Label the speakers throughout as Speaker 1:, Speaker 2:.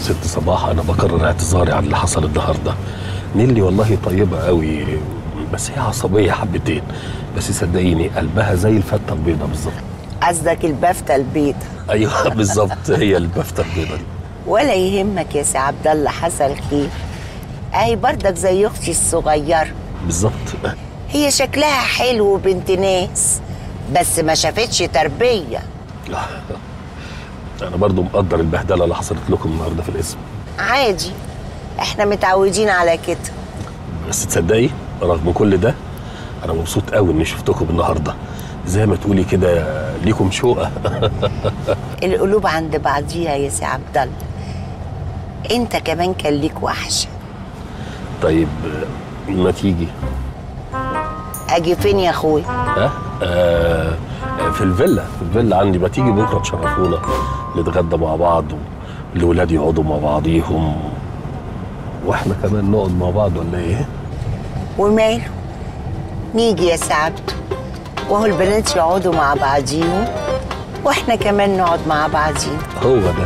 Speaker 1: ست صباح انا بكرر اعتذاري عن اللي حصل النهارده نيلي والله طيبه قوي بس هي عصبيه حبتين بس صدقيني قلبها زي الفته البيضه بالظبط
Speaker 2: قصدك البفتة البيضة
Speaker 1: ايوه بالظبط هي البفته البيضه دي
Speaker 2: ولا يهمك يا سي عبد الله حصل خير اهي برضك زي اختي الصغيره
Speaker 1: بالظبط
Speaker 2: هي شكلها حلو وبنت ناس بس ما شافتش تربيه
Speaker 1: انا برضو مقدر البهدله اللي حصلت لكم النهارده في الاسم
Speaker 2: عادي احنا متعودين على كده
Speaker 1: بس تصدقي رغم كل ده انا مبسوط قوي اني شفتكم النهارده زي ما تقولي كده ليكم شوقه
Speaker 2: القلوب عند بعضيها يا سي عبد الله انت كمان كان ليك وحشه
Speaker 1: طيب ما تيجي
Speaker 2: اجي فين يا اخويا
Speaker 1: ها آه في الفيلا في الفيلا عندي ما تيجي بكره تشرفونا نتغدى مع بعض والولاد يقعدوا مع بعضيهم واحنا كمان نقعد مع بعض ولا ايه؟
Speaker 2: وماله نيجي يا سي عبده وهو البنات يقعدوا مع بعضيهم واحنا كمان نقعد مع بعضينا
Speaker 1: هو ده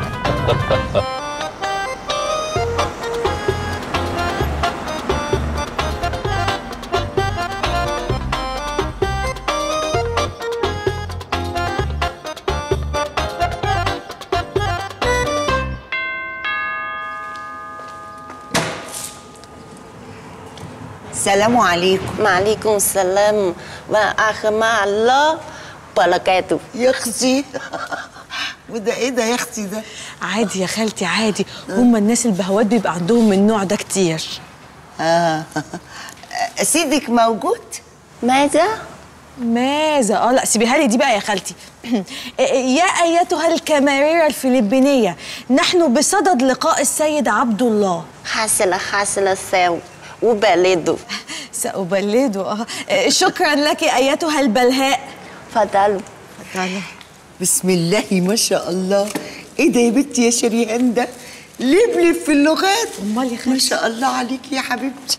Speaker 2: السلام عليكم
Speaker 3: وعليكم السلام ورحمة الله وبركاته
Speaker 2: يا اختي وده ايه ده يا اختي ده
Speaker 4: عادي يا خالتي عادي هم الناس البهوات بيبقى عندهم من النوع ده كتير
Speaker 2: اه سيدك موجود
Speaker 3: ماذا؟
Speaker 4: ماذا اه لا سيبيها لي دي بقى يا خالتي يا ايتها الكاميريرا الفلبينيه نحن بصدد لقاء السيد عبد الله
Speaker 3: حصل حصل ساو وبلده
Speaker 4: سأبلده اه شكرا لك ايتها البلهاء
Speaker 3: فضلوا
Speaker 2: بسم الله ما شاء الله ايه ده يا بنتي يا شريهان ده لبلب في اللغات
Speaker 4: امال يا
Speaker 2: ما
Speaker 4: خالتي
Speaker 2: شاء الله عليك يا حبيبتي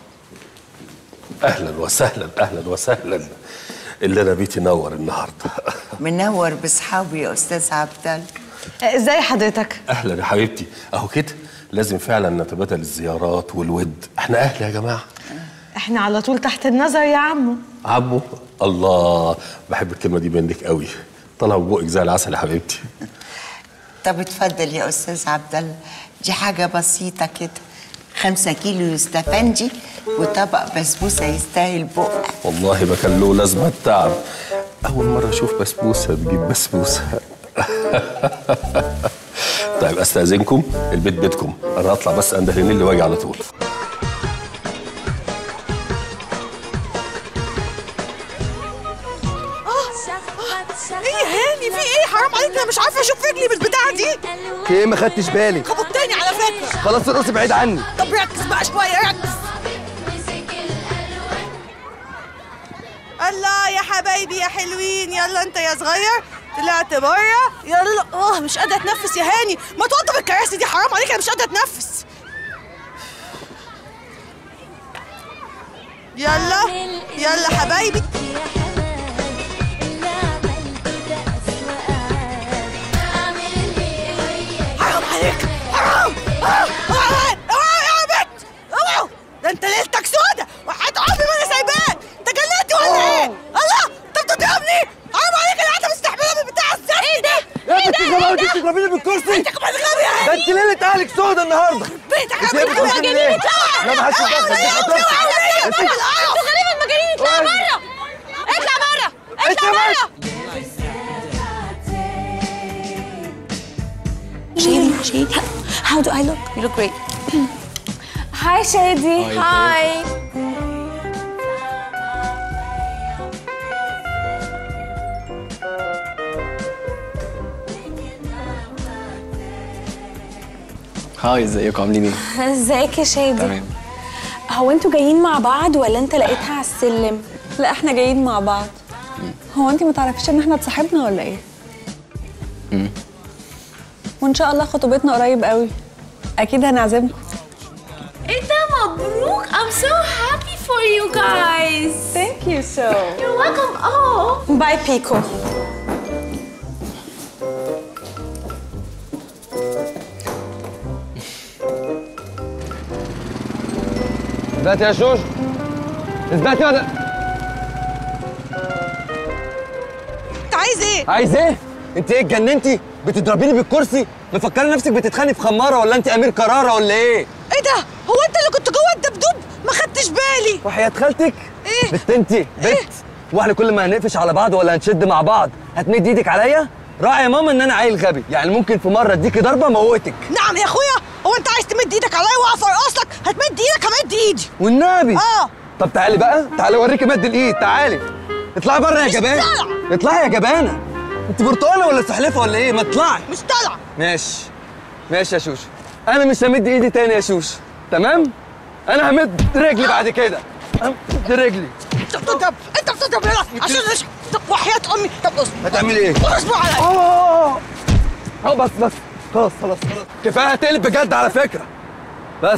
Speaker 1: اهلا وسهلا اهلا وسهلا الليله بيتي نور النهارده
Speaker 2: منور باصحابي يا استاذ عبد الله
Speaker 4: ازاي حضرتك
Speaker 1: اهلا يا حبيبتي اهو كده لازم فعلا نتبادل الزيارات والود احنا اهل يا جماعه
Speaker 4: احنا على طول تحت النظر يا عمو
Speaker 1: عمو الله بحب الكلمه دي منك قوي طالعه من بقك زي العسل يا حبيبتي
Speaker 2: طب اتفضل يا استاذ عبد الله دي حاجه بسيطه كده خمسة كيلو يستفندي وطبق بسبوسه يستاهل بقى
Speaker 1: والله ما كان له لازمه التعب اول مره اشوف بسبوسه تجيب بسبوسه طيب استاذنكم البيت بيتكم انا هطلع بس عند هنيل واجي على طول
Speaker 4: ايه يا هاني في ايه حرام عليك انا مش عارفه اشوف رجلي بالبتاعه دي
Speaker 5: في ايه ما خدتش بالي
Speaker 4: خبطتني على فكره
Speaker 5: خلاص الرقص بعيد عني
Speaker 4: طب ركز بقى شويه ركز الله يا حبايبي يا حلوين يلا انت يا صغير طلعت بره يلا اه مش قادره اتنفس يا هاني ما توضب الكراسي دي حرام عليك انا مش قادره اتنفس يلا يلا حبايبي حرام عليك حرام حرام اوعى اوعى يا بنت اوعى ده انت ليلتك سودة وحياة عمري ما انا سايباك انت جننتي ولا ايه؟ الله انت بتضربني حرام عليك انا قاعده مستحمله من بتاع الزفت ايه ده؟
Speaker 5: يا بنت الجمال دي تضربيني بالكرسي
Speaker 4: انت كمان غبي يا
Speaker 5: ده انت ليله اهلك سودا النهارده
Speaker 4: بيتك
Speaker 5: انت ايه بتقولي ليه؟ لا ما حدش يتدخل دي خطيبتي
Speaker 4: انت غريب المجانين اطلع بره اطلع بره
Speaker 5: اطلع بره
Speaker 4: Shady, Shady, how do I look? You look great. Hi, Shady. Hi.
Speaker 6: هاي ازيكم عاملين ايه؟
Speaker 7: ازيك يا شادي
Speaker 6: تمام
Speaker 7: هو انتوا جايين مع بعض ولا انت لقيتها على السلم
Speaker 8: لا احنا جايين مع بعض هو انت ما تعرفيش ان احنا اتصاحبنا ولا ايه وان شاء الله خطوبتنا قريب قوي اكيد هنعزمكم
Speaker 7: ايه ده مبروك I'm so happy for you guys
Speaker 8: Thank you so
Speaker 7: You're welcome oh
Speaker 4: Bye, Pico.
Speaker 5: اثبتي يا شوش اثبتي ولا
Speaker 4: انت عايز ايه
Speaker 5: عايز ايه؟ انت ايه اتجننتي؟ بتضربيني بالكرسي؟ مفكره نفسك بتتخاني في خماره ولا انت امير كراره ولا ايه؟
Speaker 4: ايه ده هو انت اللي كنت جوه الدبدوب ما خدتش بالي
Speaker 5: وحياة خالتك؟
Speaker 4: ايه؟
Speaker 5: بت انت بت واحنا كل ما هنقفش على بعض ولا هنشد مع بعض هتمد ايدك عليا؟ راعي يا ماما ان انا عيل غبي يعني ممكن في مره اديكي ضربه موتك
Speaker 4: نعم يا اخويا هو انت عايز تمد ايدك عليا واقف ارقصك هتمد ايدك همد ايدي
Speaker 5: والنبي
Speaker 4: اه
Speaker 5: طب تعالي بقى تعالي اوريكي مد الايد تعالي اطلعي بره يا
Speaker 4: مش
Speaker 5: جبانه
Speaker 4: طالعة.
Speaker 5: اطلعي يا جبانه انت برتقاله ولا سحلفه ولا ايه؟ ما اطلعي
Speaker 4: مش طالعه
Speaker 5: ماشي ماشي يا شوش انا مش همد ايدي تاني يا شوش تمام انا همد رجلي بعد كده همد رجلي
Speaker 4: انت بتضرب انت بتضرب هنا عشان ايش طب وحياة امي طب اصبر
Speaker 5: هتعملي ايه؟
Speaker 4: اصبر عليا
Speaker 5: اه اه بس بس خلاص خلاص خلاص كفايه هتقلب بجد على فكره بس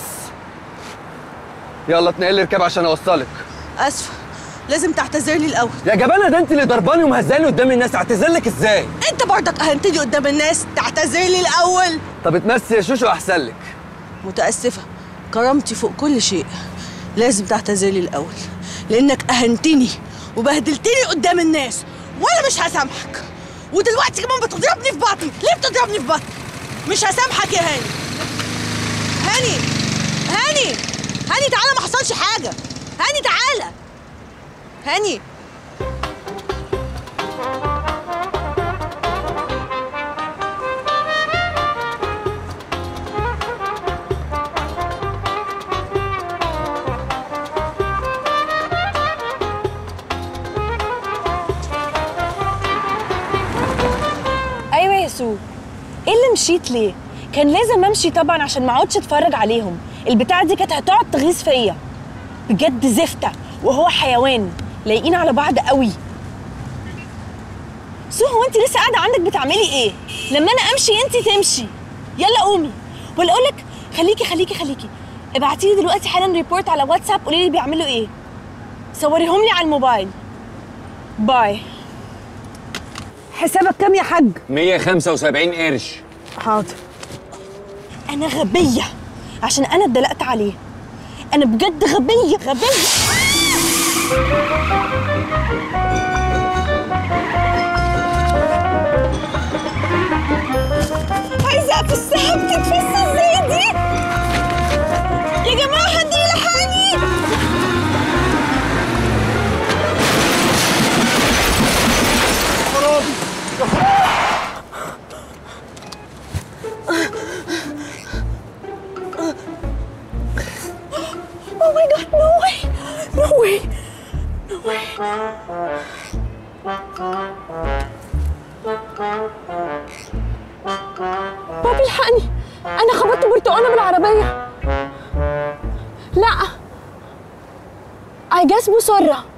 Speaker 5: يلا اتنقل لي ركاب عشان اوصلك
Speaker 4: اسفه لازم تعتذر لي الاول
Speaker 5: يا جبانه ده انت اللي ضرباني ومهزاني قدام الناس اعتذر لك ازاي؟
Speaker 4: انت برضك اهنتني قدام الناس تعتذر لي الاول
Speaker 5: طب اتمسي يا شوشو احسن لك
Speaker 4: متاسفه كرامتي فوق كل شيء لازم تعتذر لي الاول لانك اهنتني وبهدلتني قدام الناس وانا مش هسامحك ودلوقتي كمان بتضربني في بطني ليه بتضربني في بطني مش هسامحك يا هاني هاني هاني هاني تعالى ما حصلش حاجه هاني تعالى هاني
Speaker 8: ايوه يا سو ايه اللي مشيت ليه كان لازم امشي طبعا عشان ما اقعدش اتفرج عليهم البتاعه دي كانت هتقعد تغيظ فيا بجد زفته وهو حيوان لايقين على بعض قوي سو هو انت لسه قاعده عندك بتعملي ايه لما انا امشي انت تمشي يلا قومي ولا اقول لك خليكي خليكي خليكي ابعتي لي دلوقتي حالا ريبورت على واتساب قولي لي بيعملوا ايه صوريهم لي على الموبايل باي حسابك كام يا حاج
Speaker 5: 175 قرش
Speaker 8: حاضر انا غبيه عشان انا اتدلقت عليه انا بجد غبيه غبيه عايزه في السحاب تتفسى ازاي دي يا جماعه حد يلحقني Oh my god, no way! No way! No way! بابي الحقني انا خبطت برتقانه بالعربيه لا I guess مسرة